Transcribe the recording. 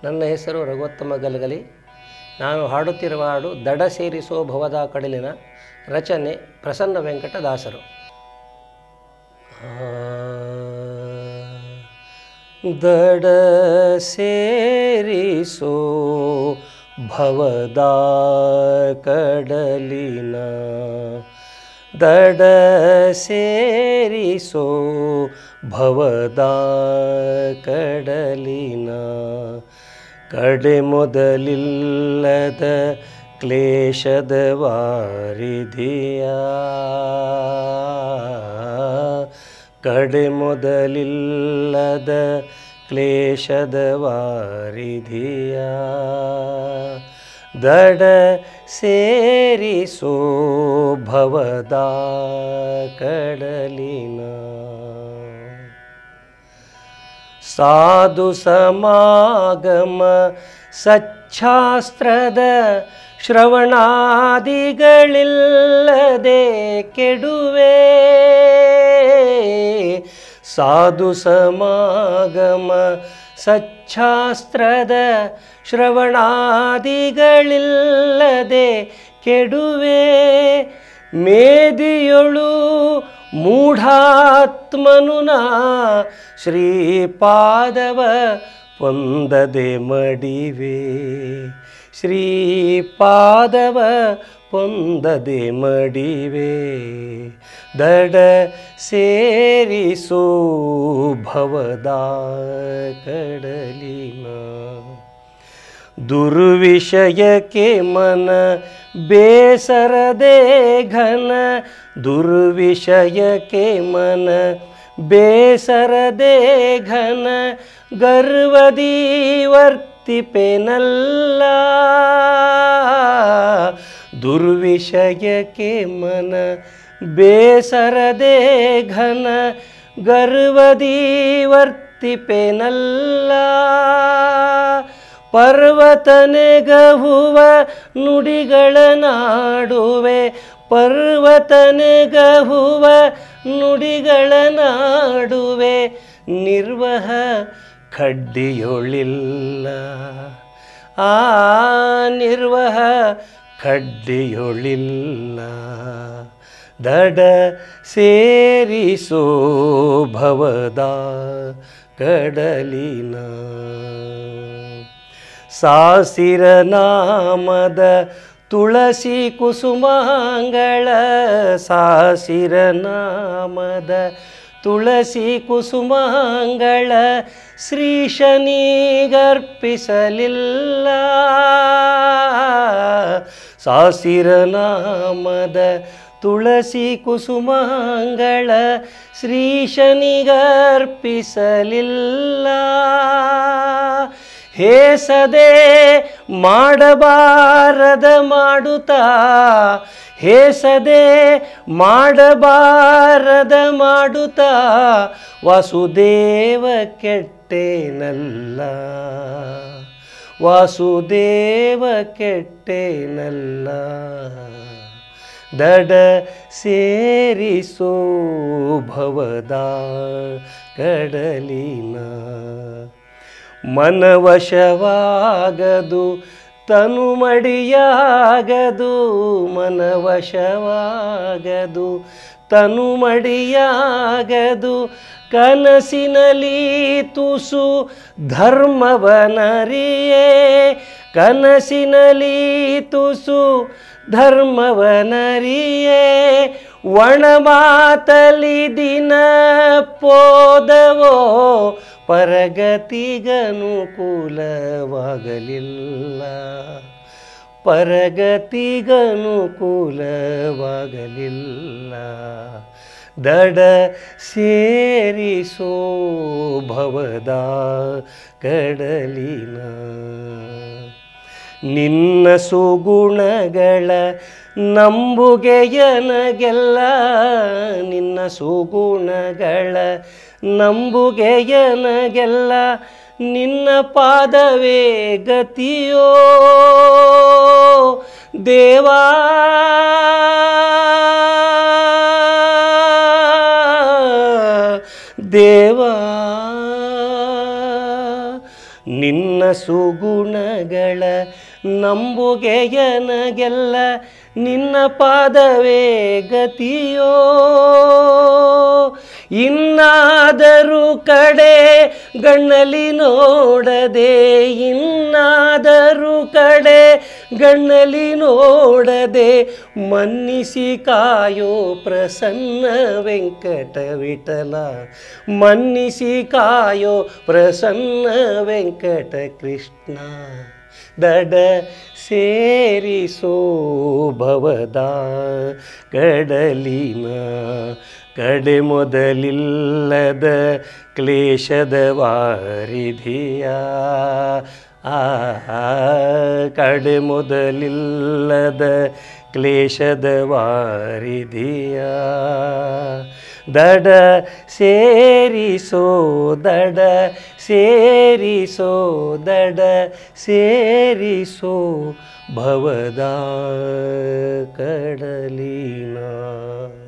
ನನ್ನ ಹೆಸರು ರಘುತ್ತಮ ಗಲಗಲಿ ನಾನು ಹಾಡುತ್ತಿರುವ ಹಾಡು ದಡ ಸೇರಿಸೋ ಭವದ ಕಡಲಿನ ರಚನೆ ಪ್ರಸನ್ನ ವೆಂಕಟದಾಸರು ಆ, ದಡ ಸೇರಿಸೋ ಭವದ ಕಡಲಿನ ದಡ ಸೇರಿಸೋ ಭವದ ಕಡಲಿನ ಕಡೆ ಮೊದಲಿಲ್ಲದ ಕ್ಲೇಶದ ವಾರಿಧಿಯ ಕಡೆ ಮೊದಲಿಲ್ಲದ ಕ್ಲೇಶದ ವಾರಿಧಿಯ ದಡ ಸೇರಿಸೋ ಭವದ ಕಡಲಿನ ಸಾಧು ಸಮಾಗಮ ಸಚ್ಛಾಸ್ತ್ರದ ಶ್ರವಣಾದಿಗಳಿಲ್ಲದೆ ಕೆಡುವೆ ಸಾಧು ಸಮಾಗಮ ಸಚ್ಛಾಸ್ತ್ರದ ಶ್ರವಣಾದಿಗಳಿಲ್ಲದೆ ಕೆಡುವೆ ಮೇದಿಯೊಳು ಮೂಢಾತ್ಮನು ನಾ ಶ್ರೀಪಾದವ ಪೊಂದದೆ ಮಡಿವೆ ಶ್ರೀಪಾದವ ಪೊಂದದೆ ಮಡಿವೆ ದಡ ಸೇರಿಸೋ ಭವದ ಕಡಲಿನ ದುರ್ವಿಷಯಕ್ಕೆ ಮನ ಬೇಸರದೆ ಘನ ದುರ್ವಿಷಯಕ್ಕೆ ಮನ ಬೇಸರದೆ ಘನ ಗರ್ವದಿ ವರ್ತಿಪೆನಲ್ಲ ದುರ್ವಿಷಯಕ್ಕೆ ಮನ ಬೇಸರದೆ ಘನ ಗರ್ವದಿ ವರ್ತಿಪೆನಲ್ಲ ಪರ್ವತನೆಗಹುವ ನುಡಿಗಳ ನಾಡುವೆ ಪರ್ವತನೆಗಹುವ ನುಡಿಗಳ ನಾಡುವೆ ನಿರ್ವಹ ಖಡ್ಡಿಯೊಳಿಲ್ಲ ಆ ನಿರ್ವಹ ಖಡ್ಡಿಯೊಳಿಲ್ಲ ದಡ ಸೇರಿಸೋ ಭವದ ಕಡಲಿನ ಸಾಸಿರ ನಾಮದ ತುಳಸಿ ಕುಸುಮಾಂಗಳ ಸಾಸಿರ ನಾಮದ ತುಳಸಿ ಕುಸುಮಾಂಗಳ ಶ್ರೀಶನಿಗರ್ಪಿಸಲಿಲ್ಲ ಸಾಸಿರ ನಾಮದ ತುಳಸಿ ಕುಸುಮಾಂಗಳ ಶ್ರೀಶನಿಗರ್ಪಿಸಲಿಲ್ಲ ಹೇಸದೆ ಮಾಡಬಾರದ ಮಾಡುತ್ತಾ ಹೇಸದೆ ಮಾಡಬಾರದ ಮಾಡುತ್ತಾ ವಾಸುದೇವ ಕೆಟ್ಟೇನಲ್ಲ ವಾಸುದೇವ ಕೆಟ್ಟೇನಲ್ಲ ದಡ ಸೇರಿಸೋ ಭವದ ಕಡಲಿನ ಮನವಶವಾಗದು ತನು ಮಡಿಯಾಗದು ಮನವಶವಾಗದು ತನು ಮಡಿಯಾಗದು ಕನಸಿನಲಿ ತುಸು ಧರ್ಮವನರಿಯೇ ಕನಸಿನಲಿ ತುಸು ಧರ್ಮವನರಿಯೇ ಒಣ ಮಾತಲಿ ದಿನ ಪೋದವೋ ಪರಗತಿಗನುಕೂಲವಾಗಲಿಲ್ಲ ಪರಗತಿಗನುಕೂಲವಾಗಲಿಲ್ಲ ದಡ ಸೇರಿಸೋ ಭವದ ಕಡಲಿನ ನಿನ್ನ ಸುಗುಣಗಳ ನಂಬುಗೆಯನಗೆಲ್ಲ ನಿನ್ನ ಸುಗುಣಗಳ ನಂಬುಗೆಯನಗೆಲ್ಲ ನಿನ್ನ ಪಾದವೇ ಗತಿಯೋ ದೇವಾ ದೇವಾ ನಿನ್ನ ಸುಗುಣಗಳ ನಂಬುಗೆಯನಗೆಲ್ಲ ನಿನ್ನ ಪಾದವೇ ಗತಿಯೋ ಇನ್ನಾದರೂ ಕಡೆ ಗಣ್ಣಲಿ ನೋಡದೆ ಇನ್ನಾದರೂ ಕಡೆ ಗಣ್ಣಲಿ ನೋಡದೆ ಮನ್ನಿಸಿ ಕಾಯೋ ಪ್ರಸನ್ನ ವೆಂಕಟ ವಿಠಲ ಮನ್ನಿಸಿ ಕಾಯೋ ಪ್ರಸನ್ನ ವೆಂಕಟ ಕೃಷ್ಣ ದಡ ಸೇರಿಸೋ ಭವದ ಕಡಲಿನ ಕಡೆ ಮೊದಲಿಲ್ಲದ ಕ್ಲೇಶದ ವಾರಿಧಿಯ ಆ ಕಡೆ ಮೊದಲಿಲ್ಲದ ಕ್ಲೇಶದ ವಾರಿಧಿಯ ದಡ ಸೇರಿಸೋ ದಡ ಸೇರಿಸೋ ದಡ ಸೇರಿಸೋ ಭವದ ಕಡಲಿನ